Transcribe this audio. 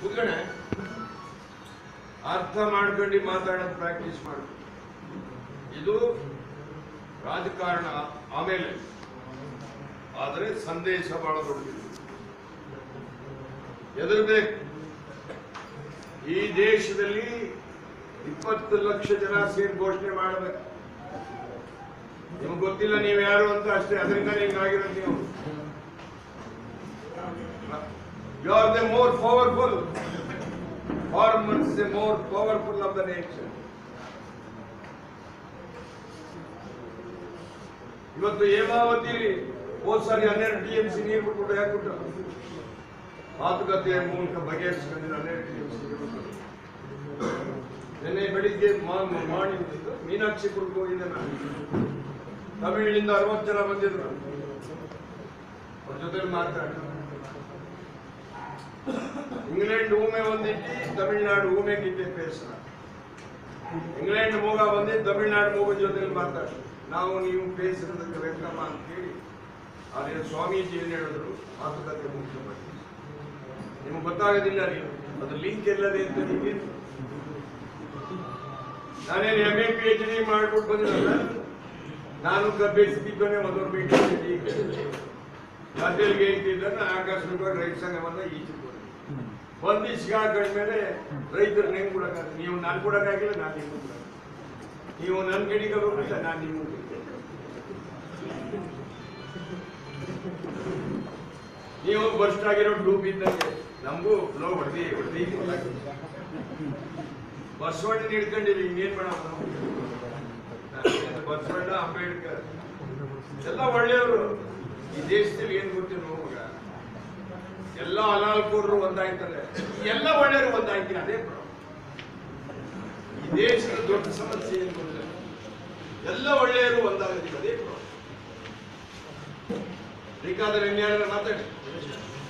ಕೂತ್ಕಣ ಅರ್ಥ ಮಾಡ್ಕೊಂಡು ಮಾತಾಡೋದು ಪ್ರಾಕ್ಟೀಸ್ ಮಾಡು ಇದು ರಾಜಕಾರಣ ಆಮೇಲೆ ಆದರೆ ಸಂದೇಶ ಬಹಳ ದೊಡ್ಡದು ಎದುರ್ಬೇಕು ಈ ದೇಶದಲ್ಲಿ ಇಪ್ಪತ್ತು ಲಕ್ಷ ಜನ ಸೇರಿ ಘೋಷಣೆ ಮಾಡಬೇಕು ನಿಮ್ಗೆ ಗೊತ್ತಿಲ್ಲ ನೀವು ಯಾರು ಅಂತ ಅಷ್ಟೇ ಅದರಿಂದ ಹಿಂಗಾಗಿರೋದು ನೀವು you are the more powerful farmers the more powerful of the nation ಇವತ್ತು ಹೇಮಾವತಿ ಹೋದ್ ಸಾರಿ ಹನ್ನೆರಡು ಟಿ ಎಂ ಸಿ ನೀರು ಬಿಟ್ಬಿಟ್ಟು ಯಾಕೆ ಮಾತುಕತೆಯ ಮೂಲಕ ಬಗೆಹರಿಸಿಕೊಂಡಿದ್ದು ಹನ್ನೆರಡು ಟಿ ಎಂ ಸಿ ನಿನ್ನೆ ಬೆಳಿಗ್ಗೆ ಮಾರ್ನಿಂಗ್ ಮೀನಾಕ್ಷಿಪುರಕ್ಕೆ ಹೋಗಿದ್ದೆ ನಾನು ತಮಿಳಿನಿಂದ ಅರವತ್ತು ಜನ ಬಂದಿದ್ರು ಅವ್ರ ಜೊತೆ ಮಾತಾಡಿ ಇಂಗ್ಲೆಂಡ್ ಊಮೆ ಒಂದಿಟ್ಟು ತಮಿಳ್ನಾಡು ಊಮೆಗಿದ್ದೆ ಪೇಸರ ಇಂಗ್ಲೆಂಡ್ ಮೂಗ ಬಂದಿದ್ದು ತಮಿಳ್ನಾಡು ಮೂಗನ ಜೊತೆ ಮಾತಾಡಿ ನಾವು ನೀವು ಪೇಸರದಕ್ಕೆ ವೆಲ್ಕಮ್ ಅಂತ ಹೇಳಿ ಅದೇ ಸ್ವಾಮೀಜಿ ಏನ್ ಹೇಳಿದ್ರು ಮಾತುಕತೆ ಮುಖ್ಯ ಮಾಡಿ ನಿಮ್ಗೆ ಗೊತ್ತಾಗೋದಿಲ್ಲ ನೀವು ಅದು ಲಿಂಕ್ ಎಲ್ಲದೆ ಅಂತ ನಿಮಗೆ ನಾನೇನು M A P H D ಮಾಡ್ಬಿಟ್ಟು ಬಂದಿರಲ್ಲ ನಾನು ಕಬ್ಬಿಸಿದ್ದೇನೆ ಒಂದೂರು ಮೀಟರ್ ಗದ್ದೆಗೆ ಇಟ್ಟಿದ್ದನ್ನು ಆಕಸ್ಮಿಕವಾಗಿ ರೈತ ಸಂಘವನ್ನ ಈಚೆ ಬಂದು ಸಿಗಾಕೊಂಡ್ಮೇಲೆ ರೈತರು ನೆಂಗ್ ಕೊಡಕ್ಕಾಗ ನೀವು ನಾನು ಕೊಡಕ್ಕಾಗಿಲ್ಲ ನಾನು ನಿಮ್ಗೆ ಕೊಡಕ್ಕಾಗಿಲ್ಲ. ನೀವು ನನ್ನ ಕಡೆಗೆ ಹೋಗಿಲ್ಲ ನಾನು ನಿಮ್ಗೆ ನೀವು ಬರ್ಸ್ಟ್ ಆಗಿರೋ ಡೂಬ್ ಇದ್ದಂಗೆ ನಮಗೂ ಲೋ ಹೊಡೆದಿ ಹೊಡೆದಿ ಬಸವಣ್ಣ ಹಿಡ್ಕೊಂಡಿರಿ ಇನ್ನೇನ್ ಮಾಡೋಣ ಬಸವಣ್ಣ ಅಂಬೇಡ್ಕರ್ ಎಲ್ಲ ಒಳ್ಳೆಯವರು ಈ ದೇಶದಲ್ಲಿ ಏನ್ ಗೊತ್ತಿರೋ ಮಗ ಎಲ್ಲ ಅಲಾಲ್ಕೋರ್ರು ಒಂದಾಯ್ತಾರೆ ಎಲ್ಲ ಒಳ್ಳೆಯವರು ಒಂದಾಯ್ತೀನಿ ಅದೇ problem. ಈ ದೇಶದ ದೊಡ್ಡ ಸಮಸ್ಯೆ ಏನು ಗೊತ್ತಿಲ್ಲ ಎಲ್ಲ ಒಳ್ಳೆಯವರು ಒಂದಾಗೋದಿಲ್ಲ ಅದೇ problem. ಬೇಕಾದ್ರೆ ಇನ್ಯಾರ ಮಾತಾಡಿ